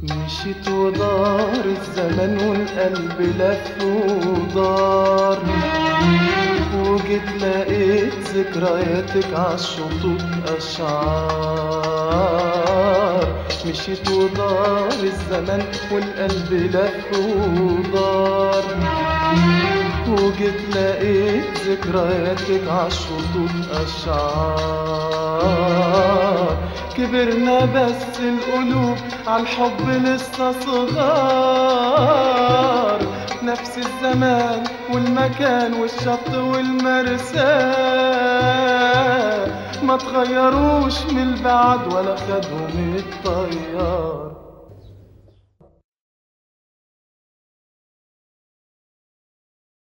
مشيت ودار الزمن والقلب لف ودار وجيت لقيت ذكرياتك عالشطوط أشعار مشيت ودار الزمن والقلب لف ودار وجيت لقيت ذكرياتك عالشطوط أشعار كبرنا بس القلوب عالحب لسه صغار نفس الزمان والمكان والشط والمرساه ما تغيروش من البعد ولا خدهم الطيار